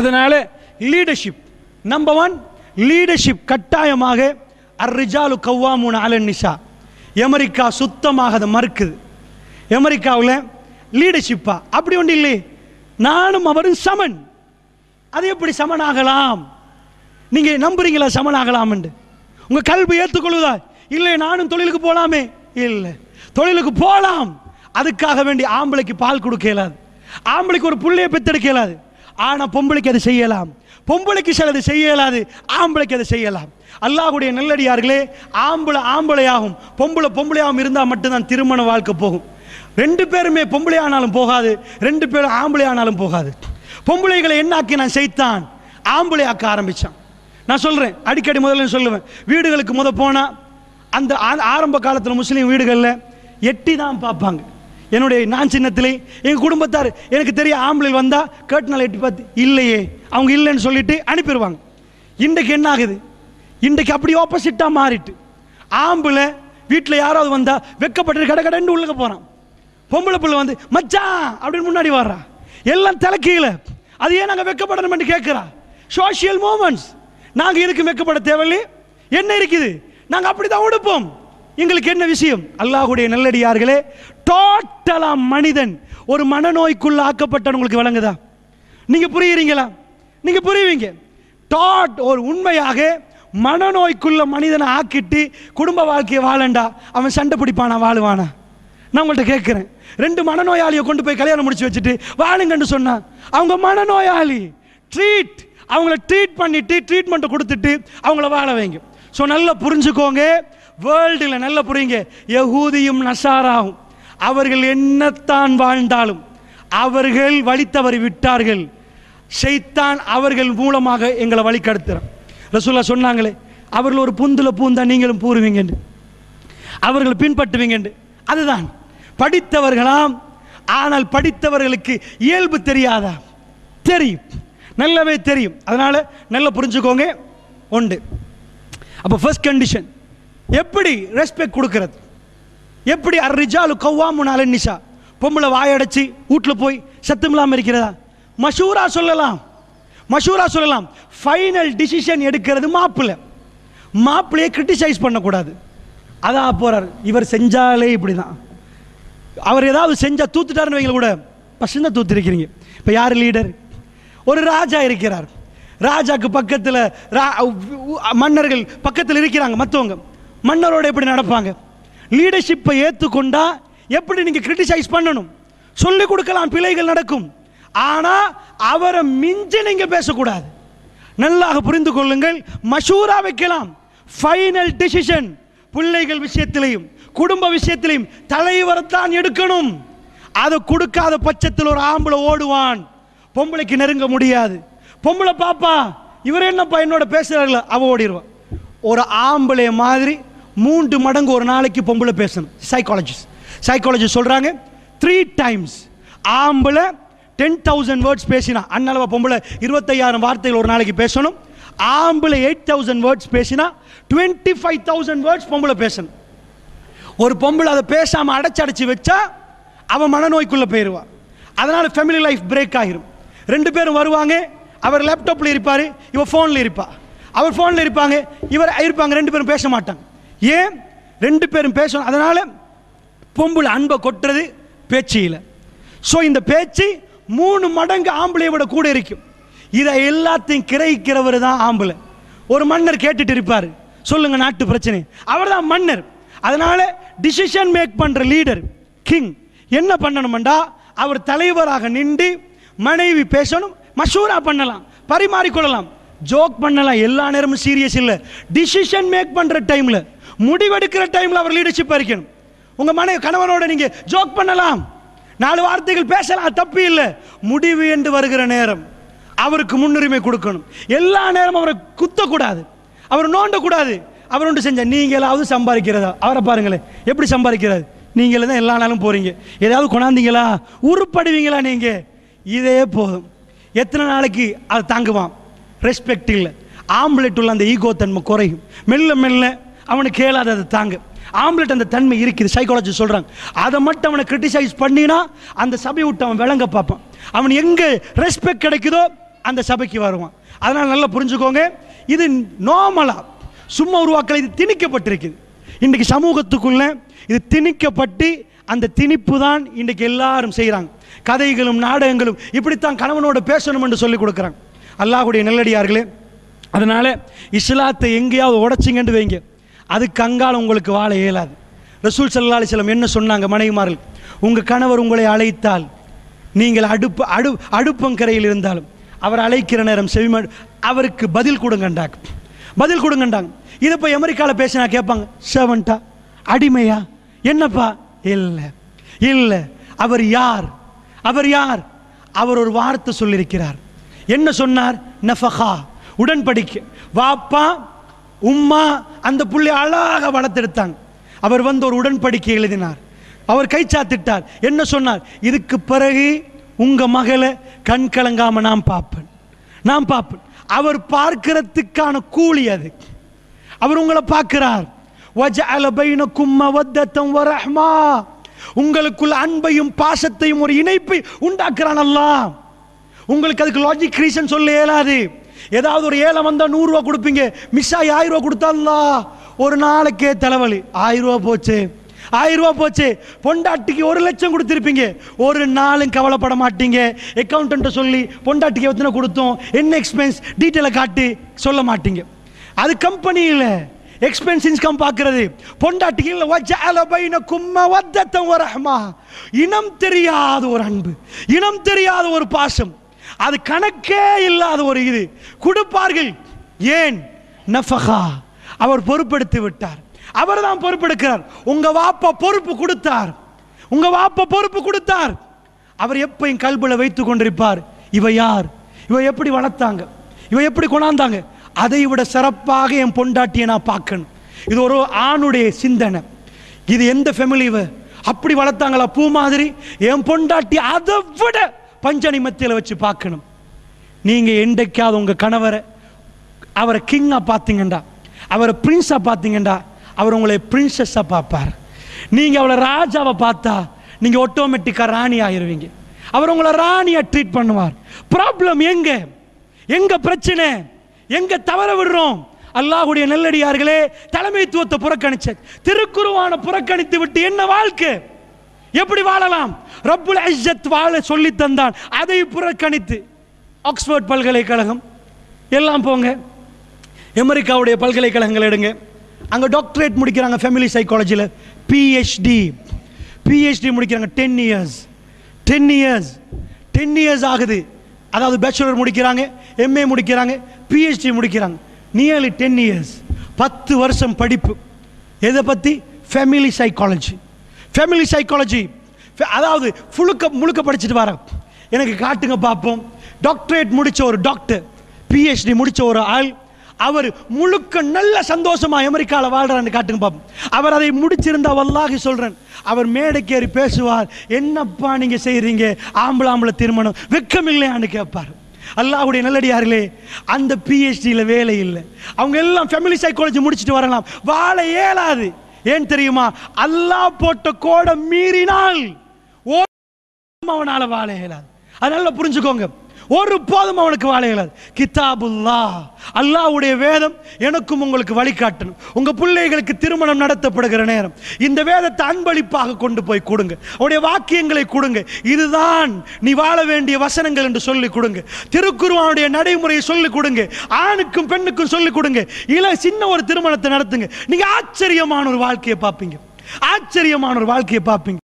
அதனால leadership number one leadership கட்டாயமாக அர்ரிஜாலு கவ்வாமுன் அலன் நிஷா அமெரிக்கா சுத்தமாக அதை மறுக்குது அமெரிக்காவில் லீடர்ஷிப்பா அப்படி ஒன்று இல்லை நானும் அவரும் சமன் அது எப்படி சமனாகலாம் நீங்க நம்புறீங்களா சமனாகலாம் உங்க கல்வி ஏற்றுக்கொள்வதா இல்லை நானும் தொழிலுக்கு போலாமே இல்லை தொழிலுக்கு போலாம் அதுக்காக வேண்டி ஆம்பளைக்கு பால் கொடுக்க இயலாது ஆம்பளைக்கு ஒரு புள்ளைய பெத்தெடுக்க இயலாது ஆனா பொம்பளைக்கு அதை செய்யலாம் பொம்பளைக்கு சிலது செய்ய இயலாது ஆம்பளைக்கு அதை செய்யலாம் அல்லாஹ்வுடைய நல்லடியார்களே ஆம்பளை ஆம்பளையாகும் பொம்பளை பொம்பளையாகவும் இருந்தால் மட்டும்தான் திருமண வாழ்க்கை போகும் ரெண்டு பேருமே பொம்பளை ஆனாலும் போகாது ரெண்டு பேரும் ஆம்பளை ஆனாலும் போகாது பொம்பளைகளை என்னாக்கி நான் செய்தான் ஆம்பளை ஆக்க ஆரம்பிச்சான் நான் சொல்றேன் அடிக்கடி முதல்ல சொல்லுவேன் வீடுகளுக்கு முத போனா அந்த ஆ- ஆரம்ப காலத்தில் முஸ்லீம் வீடுகளில் எட்டி தான் பார்ப்பாங்க என்னுடைய நான் சின்னத்திலே எங்கள் குடும்பத்தார் எனக்கு தெரிய ஆம்பளை வந்தா கேட்டுனால எட்டி பார்த்து இல்லையே அவங்க இல்லைன்னு சொல்லிட்டு அனுப்பிடுவாங்க இன்றைக்கு என்ன ஆகுது இன்றைக்கு அப்படி ஆப்போசிட்டாக மாறிட்டு ஆம்பளை வீட்டில் யாராவது வந்தா வெக்கப்பட்டு கடை கடைன்னு உள்ளக போகிறான் பொம்பளை பிள்ளை வந்து மச்சான் அப்படின்னு முன்னாடி வர்றா எல்லாம் தலைக்கீழ அது ஏன் நாங்கள் வெக்கப்படணும் கேட்குறா சோஷியல் மூமெண்ட்ஸ் நாங்கள் இதுக்கு வெக்கப்பட தேவையில்லை என்ன இருக்குது நாங்கள் அப்படி தான் உடுப்போம் எங்களுக்கு என்ன விஷயம் அல்லாஹ்வுடைய நல்லடியார்களே டோட்டலா மனிதன் ஒரு மனநோய்க்குள்ள ஆக்கப்பட்ட உங்களுக்கு விளங்குதா நீங்க புரியுறீங்களா நீங்க புரியுவீங்க டாட் ஒரு உண்மையாக மனநோய்க்குள்ள மனிதனை ஆக்கிட்டு குடும்ப வாழ்க்கையை வாழண்டா அவன் சண்டை பிடிப்பானா வாழுவானா நான் உங்கள்கிட்ட கேட்குறேன் ரெண்டு மனநோயாளியை கொண்டு போய் கல்யாணம் முடிச்சு வச்சுட்டு வாழுங்கன்னு சொன்னா அவங்க மனநோயாளி ட்ரீட் அவங்கள ட்ரீட் பண்ணிட்டு ட்ரீட்மெண்ட்டை கொடுத்துட்டு அவங்கள வாழ வைங்க ஸோ நல்லா புரிஞ்சுக்கோங்க வேர்ல்டில் நல்லா புரியுங்க யகூதியும் நசாராவும் அவர்கள் என்னத்தான் வாழ்ந்தாலும் அவர்கள் வழித்தவறி விட்டார்கள் ஷைத்தான் அவர்கள் மூலமாக எங்களை வழிகடத்துறான் ரசூல்லா சொன்னாங்களே அவர்கள் ஒரு புந்துல பூந்தா நீங்களும் பூருவீங்கன்னு அவர்கள் பின்பற்றுவீங்கன்னு அதுதான் படித்தவர்களாம் ஆனால் படித்தவர்களுக்கு இயல்பு தெரியாதா தெரியும் நல்லாவே தெரியும் அதனால நல்லா புரிஞ்சுக்கோங்க உண்டு அப்போ ஃபர்ஸ்ட் கண்டிஷன் எப்படி ரெஸ்பெக்ட் கொடுக்கிறது எப்படி அர்ரிஜாலு கவ்வாமுன் அலன் நிஷா பொம்பளை வாயடைச்சு வீட்டில் போய் சத்தம் இல்லாமல் இருக்கிறதா மஷூரா சொல்லலாம் மஷூரா சொல்லலாம் ஃபைனல் டிசிஷன் எடுக்கிறது மாப்பிள்ளை மாப்பிள்ளையை கிரிட்டிசைஸ் பண்ணக்கூடாது அதான் போறார் இவர் செஞ்சாலே இப்படி தான் அவர் ஏதாவது செஞ்சா தூத்துட்டாருன்னு வைங்கள கூட பசங்க தூத்திருக்கிறீங்க இப்போ யார் லீடர் ஒரு ராஜா இருக்கிறார் ராஜாக்கு பக்கத்தில் மன்னர்கள் பக்கத்தில் இருக்கிறாங்க மற்றவங்க மன்னரோட எப்படி நடப்பாங்க லீடர்ஷிப்பை ஏற்றுக்கொண்டா எப்படி நீங்கள் கிரிட்டிசைஸ் பண்ணணும் சொல்லிக் கொடுக்கலாம் பிழைகள் நடக்கும் ஆனால் அவரை மிஞ்சி நீங்கள் பேசக்கூடாது நல்லாக புரிந்து கொள்ளுங்கள் மஷூரா வைக்கலாம் ஃபைனல் டிசிஷன் பிள்ளைகள் விஷயத்திலையும் குடும்ப விஷயத்திலையும் தலைவரைத்தான் எடுக்கணும் அதை கொடுக்காத பட்சத்தில் ஒரு ஆம்பளை ஓடுவான் பொம்பளைக்கு நெருங்க முடியாது பொம்பளை பாப்பா இவர் என்னப்பா என்னோட பேசுறாங்களா அவ ஓடிடுவான் ஒரு ஆம்பளை மாதிரி மூன்று மடங்கு ஒரு நாளைக்கு பொம்பளை பேசணும் சைக்காலஜிஸ்ட் சைக்காலஜிஸ்ட் சொல்றாங்க த்ரீ டைம்ஸ் ஆம்பளை டென் தௌசண்ட் வேர்ட்ஸ் பேசினா அண்ணளவா பொம்பளை இருபத்தையாயிரம் வார்த்தைகள் ஒரு நாளைக்கு பேசணும் ஆம்பளை எயிட் தௌசண்ட் வேர்ட்ஸ் பேசினா டுவெண்ட்டி ஃபைவ் தௌசண்ட் வேர்ட்ஸ் பொம்பளை பேசணும் ஒரு பொம்பளை அதை பேசாம அடைச்சு அடைச்சு வச்சா அவன் மனநோய்க்குள்ள போயிடுவா அதனால ஃபேமிலி லைஃப் பிரேக் ஆகிரும் ரெண்டு பேரும் வருவாங்க அவர் லேப்டாப்ல இருப்பாரு இவ ஃபோன்ல இருப்பா அவர் ஃபோன்ல இருப்பாங்க இவர் இருப்பாங்க ரெண்டு பேரும் பேச மாட்டாங்க ஏன் ரெண்டு பேரும் பேசணும் அதனால பொம்பளை அன்பை கொட்டுறது பேச்சியில் ஸோ இந்த பேச்சு மூணு மடங்கு ஆம்பளையை விட கூட இருக்கும் இதை எல்லாத்தையும் கிரகிக்கிறவர் தான் ஆம்பளை ஒரு மன்னர் கேட்டுட்டு இருப்பார் சொல்லுங்க நாட்டு பிரச்சனை அவர் தான் மன்னர் அதனால டிசிஷன் மேக் பண்ற லீடர் கிங் என்ன பண்ணணும்டா அவர் தலைவராக நின்று மனைவி பேசணும் மஷூரா பண்ணலாம் பரிமாறிக்கொள்ளலாம் ஜோக் பண்ணலாம் எல்லா நேரமும் சீரியஸ் இல்லை டிசிஷன் மேக் பண்ற டைம்ல முடிவெடுக்கிற டைம்ல அவர் லீடர்ஷிப் இருக்கணும் உங்க மனைவி கணவனோட நீங்க ஜோக் பண்ணலாம் நாலு வார்த்தைகள் பேசலாம் தப்பு இல்லை முடிவு என்று வருகிற நேரம் அவருக்கு முன்னுரிமை கொடுக்கணும் எல்லா நேரமும் அவரை குத்தக்கூடாது அவர் நோண்டக்கூடாது அவர் ஒன்று செஞ்ச நீங்களாவது சம்பாதிக்கிறதா அவரை பாருங்களேன் எப்படி சம்பாதிக்கிறாரு நீங்களே தான் எல்லா நாளும் போறீங்க ஏதாவது கொண்டாந்தீங்களா உருப்படுவீங்களா நீங்க இதே போதும் எத்தனை நாளைக்கு அது தாங்குவான் ரெஸ்பெக்ட் இல்லை ஆம்புலெட் உள்ள அந்த ஈகோ தன்மை குறையும் மெல்ல மெல்ல அவனுக்கு கேளாதது தாங்க ஆம்புலெட் அந்த தன்மை இருக்குது சைக்காலஜி சொல்றாங்க அதை மட்டும் அவனை கிரிட்டிசைஸ் பண்ணினா அந்த சபை விட்டு அவன் விளங்க பார்ப்பான் அவன் எங்க ரெஸ்பெக்ட் கிடைக்குதோ அந்த சபைக்கு வருவான் அதனால நல்லா புரிஞ்சுக்கோங்க இது நார்மலா சும்மா உருவாக்கல இது திணிக்கப்பட்டிருக்குது இன்றைக்கு சமூகத்துக்குள்ள இது திணிக்கப்பட்டு அந்த திணிப்பு தான் இன்றைக்கு எல்லாரும் செய்கிறாங்க கதைகளும் நாடகங்களும் இப்படித்தான் கணவனோட பேசணும் என்று சொல்லி கொடுக்குறாங்க அல்லாஹ்வுடைய நல்லடியார்களே அதனால இஸ்லாத்தை எங்கேயாவது உடைச்சிங்கன்னு வைங்க அதுக்கு அங்கால உங்களுக்கு வாழ இயலாது ரசூல் சல்லா அலிஸ்லம் என்ன சொன்னாங்க மனைவிமார்கள் உங்கள் கணவர் உங்களை அழைத்தால் நீங்கள் அடுப்பு அடு அடுப்பங்கரையில் இருந்தாலும் அவர் அழைக்கிற நேரம் செவிம அவருக்கு பதில் கொடுங்கண்டாங்க பதில் கொடுங்கண்டாங்க இதை இப்போ அமெரிக்காவில் பேசினா கேட்பாங்க செவன்ட்டா அடிமையா என்னப்பா இல்லை இல்லை அவர் யார் அவர் யார் அவர் ஒரு வார்த்தை சொல்லியிருக்கிறார் என்ன சொன்னார் நஃபஹா உடன்படிக்கை வாப்பா உம்மா அந்த புள்ளை அழகாக வளர்த்தெடுத்தாங்க அவர் வந்து ஒரு உடன்படிக்கை எழுதினார் அவர் கை சாத்திட்டார் என்ன சொன்னார் இதுக்கு பிறகு உங்க மகளை கண் கலங்காம நான் பார்ப்பேன் நான் பார்ப்பேன் அவர் பார்க்கிறதுக்கான கூலி அது அவர் உங்களை பார்க்கிறார் وَجَعَلَ بَيْنَكُمْ مَوَدَّةً وَرَحْمَةً உங்களுக்குள்ள அன்பையும் பாசத்தையும் ஒரு இணைப்பை உண்டாக்குறான் அல்லாஹ் உங்களுக்கு அதுக்கு லாஜிக் ரீசன் சொல்ல இயலாது ஏதாவது ஒரு ஏழை வந்தா நூறு ரூபா கொடுப்பீங்க மிஸ் ஆகி ஆயிரம் ரூபா கொடுத்தாலா ஒரு நாளைக்கே தலைவலி ஆயிரம் ரூபா போச்சு ஆயிரம் ரூபா போச்சு பொண்டாட்டிக்கு ஒரு லட்சம் கொடுத்துருப்பீங்க ஒரு நாளும் கவலைப்பட மாட்டீங்க அக்கௌண்ட்டை சொல்லி பொண்டாட்டிக்கு எத்தனை கொடுத்தோம் என்ன எக்ஸ்பென்ஸ் டீட்டெயிலை காட்டி சொல்ல மாட்டீங்க அது கம்பெனியில் எக்ஸ்பென்ஸ் இன்கம் பார்க்கிறது பொண்டாட்டிக்கு இல்லை வஜ்ஜஅல பைனக்கும் மவத்தத்தம் வரஹ்மா இனம் தெரியாத ஒரு அன்பு இனம் தெரியாத ஒரு பாசம் அது கணக்கே இல்லாத ஒரு இது கொடுப்பார்கள் ஏன் நஃபஹா அவர் பொறுப்பெடுத்து விட்டார் அவர் தான் பொறுப்பெடுக்கிறார் உங்க வாப்பா பொறுப்பு கொடுத்தார் உங்க வாப்பா பொறுப்பு கொடுத்தார் அவர் எப்பயும் கல்புல வைத்து கொண்டிருப்பார் இவ யார் இவ எப்படி வளர்த்தாங்க இவ எப்படி கொண்டாந்தாங்க அதை விட சிறப்பாக என் பொண்டாட்டியை நான் பார்க்கணும் இது ஒரு ஆணுடைய சிந்தனை இது எந்த ஃபேமிலி இவ அப்படி வளர்த்தாங்களா பூ மாதிரி என் பொண்டாட்டி அதை விட பஞ்சனி மத்தியில் வச்சு பார்க்கணும் நீங்க என்றைக்காவது உங்க கணவரை அவரை கிங்கா பார்த்தீங்கண்டா அவரை பிரின்ஸா பார்த்தீங்கண்டா அவர் உங்களை பிரின்சஸா பார்ப்பார் நீங்க அவளை ராஜாவை பார்த்தா நீங்க ஆட்டோமேட்டிக்கா ராணி ஆயிருவீங்க அவர் உங்களை ராணியா ட்ரீட் பண்ணுவார் ப்ராப்ளம் எங்க எங்க பிரச்சனை எங்க தவற விடுறோம் அல்லாஹ்வுடைய நல்லடியார்களே தலைமைத்துவத்தை புறக்கணிச்ச திருக்குருவான புறக்கணித்து விட்டு என்ன வாழ்க்கை எப்படி வாழலாம் ரப்புல் இஸ்ஸத் வாழ சொல்லி தந்தான் அதை புறக்கணித்து ஆக்ஸ்போர்ட் பல்கலைக்கழகம் எல்லாம் போங்க அமெரிக்காவுடைய பல்கலைக்கழகங்கள் எடுங்க அங்கே டாக்டரேட் முடிக்கிறாங்க ஃபேமிலி சைக்காலஜியில் பிஹெச்டி பிஹெச்டி முடிக்கிறாங்க ten years ten years ten years ஆகுது அதாவது பேச்சுலர் முடிக்கிறாங்க எம்ஏ முடிக்கிறாங்க பிஹெச்டி முடிக்கிறாங்க நியர்லி டென் இயர்ஸ் பத்து வருஷம் படிப்பு எதை பற்றி ஃபேமிலி சைக்காலஜி ஃபேமிலி சைக்காலஜி அதாவது முழுக்க முழுக்க படிச்சுட்டு வரேன் எனக்கு காட்டுங்க பார்ப்போம் டாக்டரேட் முடிச்ச ஒரு டாக்டர் பிஹெச்டி முடிச்ச ஒரு ஆள் அவர் முழுக்க நல்ல சந்தோஷமா அமெரிக்காவில் வாழ்றான்னு காட்டுங்க பார்ப்போம் அவர் அதை முடிச்சிருந்தா வல்லாகி சொல்றேன் அவர் மேடைக்கேறி பேசுவார் என்னப்பா நீங்க செய்றீங்க ஆம்பளை ஆம்பளை திருமணம் வெக்கம் இல்லையான்னு கேட்பார் அல்லாஹ்வுடைய நல்லடியார்களே அந்த பிஹெச்டியில் வேலை இல்லை அவங்க எல்லாம் ஃபேமிலி சைக்காலஜி முடிச்சுட்டு வரலாம் வாழ இயலாது ஏன் தெரியுமா அல்லாஹ் போட்ட கோடை மீறினால் ஒரு அவனால வாழ இயலாது அதனால புரிஞ்சுக்கோங்க ஒரு போதும் அவனுக்கு வாழ இயலாது கிதாபுல்லா அல்லாஹ்வுடைய வேதம் எனக்கும் உங்களுக்கு வழிகாட்டணும் உங்க பிள்ளைகளுக்கு திருமணம் நடத்தப்படுகிற நேரம் இந்த வேதத்தை அன்பளிப்பாக கொண்டு போய் கொடுங்க அவருடைய வாக்கியங்களை கொடுங்க இதுதான் நீ வாழ வேண்டிய வசனங்கள் என்று சொல்லி கொடுங்க திருக்குருவானுடைய நடைமுறையை சொல்லி கொடுங்க ஆணுக்கும் பெண்ணுக்கும் சொல்லி கொடுங்க இல்ல சின்ன ஒரு திருமணத்தை நடத்துங்க நீங்க ஆச்சரியமான ஒரு வாழ்க்கையை பார்ப்பீங்க ஆச்சரியமான ஒரு வாழ்க்கையை பார்ப்பீங்க